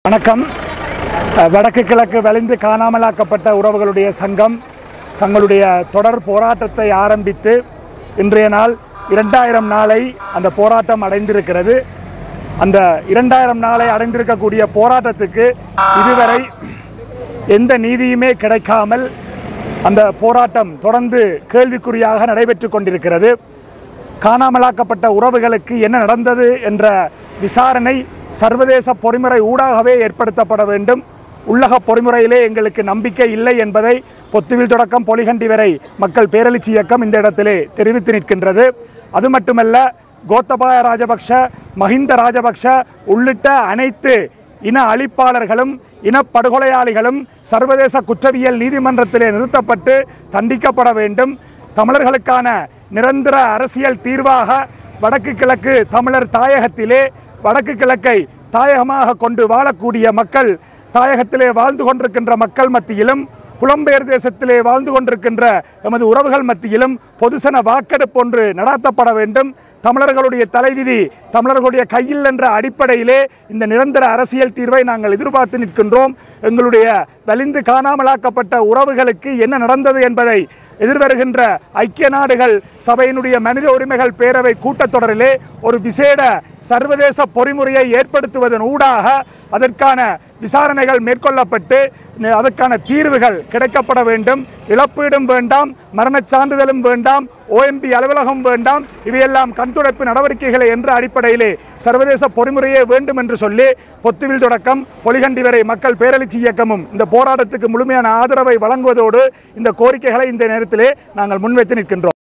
வணக்கம் அஹ், வடக்கு கிழக்கு வலிந்து காணாமலாக்கப்பட்ட உறவுகளுடைய சங்கம் தங்களுடைய தொடர் போராட்டத்தை ஆரம்பித்து இன்றைய நாள் இரண்டாயிரம் நாளை அந்த போராட்டம் அடைந்திருக்கிறது அந்த இரண்டாயிரம் நாளை அடைந்திருக்கக்கூடிய போராட்டத்துக்கு இதுவரை எந்த நீதியுமே கிடைக்காமல் அந்த போராட்டம் தொடர்ந்து கேள்விக்குறியாக நடைபெற்று கொண்டிருக்கிறது காணாமலாக்கப்பட்ட உறவுகளுக்கு என்ன நடந்தது என்ற விசாரணை சர்வதேச பொறிமுறை ஊடாகவே ஏற்படுத்தப்பட வேண்டும் உள்ளக பொறிமுறையிலே எங்களுக்கு நம்பிக்கை இல்லை என்பதை பொத்துவில் தொடக்கம் பொலிகண்டி வரை மக்கள் பேரெழுச்சி இயக்கம் இந்த இடத்திலே தெரிவித்து நிற்கின்றது அது மட்டுமல்ல கோத்தபாய ராஜபக்ஷ மஹிந்த ராஜபக்ஷ உள்ளிட்ட அனைத்து இன அழிப்பாளர்களும் இனப்படுகொலையாளிகளும் சர்வதேச குற்றவியல் நீதிமன்றத்திலே நிறுத்தப்பட்டு தண்டிக்கப்பட வேண்டும் தமிழர்களுக்கான நிரந்தர அரசியல் தீர்வாக வடக்கு கிழக்கு தமிழர் தாயகத்திலே வடக்கு கிழக்கை தாயகமாக கொண்டு வாழக்கூடிய மக்கள் தாயகத்திலே வாழ்ந்து கொண்டிருக்கின்ற மக்கள் மத்தியிலும் புலம்பெயர் தேசத்திலே வாழ்ந்து கொண்டிருக்கின்ற எமது உறவுகள் மத்தியிலும் பொதுசன வாக்கெடுப்பு ஒன்று நடாத்தப்பட வேண்டும் தமிழர்களுடைய தலைவிதி தமிழர்களுடைய கையில் என்ற அடிப்படையிலே இந்த நிரந்தர அரசியல் தீர்வை நாங்கள் எதிர்பார்த்து நிற்கின்றோம் எங்களுடைய வலிந்து காணாமலாக்கப்பட்ட உறவுகளுக்கு என்ன நடந்தது என்பதை எதிர்வருகின்ற ஐக்கிய நாடுகள் சபையினுடைய மனித உரிமைகள் பேரவை கூட்டத்தொடரிலே ஒரு விசேட சர்வதேச பொறிமுறையை ஏற்படுத்துவதன் ஊடாக அதற்கான விசாரணைகள் மேற்கொள்ளப்பட்டு ந- அதற்கான தீர்வுகள் கிடைக்கப்பட வேண்டும் இழப்பீடும் வேண்டாம் மரணச் சான்றிதழும் வேண்டாம் ஓஎம்பி அலுவலகம் வேண்டாம் இவையெல்லாம் கண்துடைப்பு நடவடிக்கைகளை என்ற அடிப்படையிலே சர்வதேச பொறிமுறையே வேண்டும் என்று சொல்லி பொத்துவில் தொடக்கம் பொலிகண்டி வரை மக்கள் பேரெழுச்சி இயக்கமும் இந்த போராட்டத்துக்கு முழுமையான ஆதரவை வழங்குவதோடு இந்த கோரிக்கைகளை இந்த நேரத்திலே நாங்கள் முன்வைத்து நிற்கின்றோம்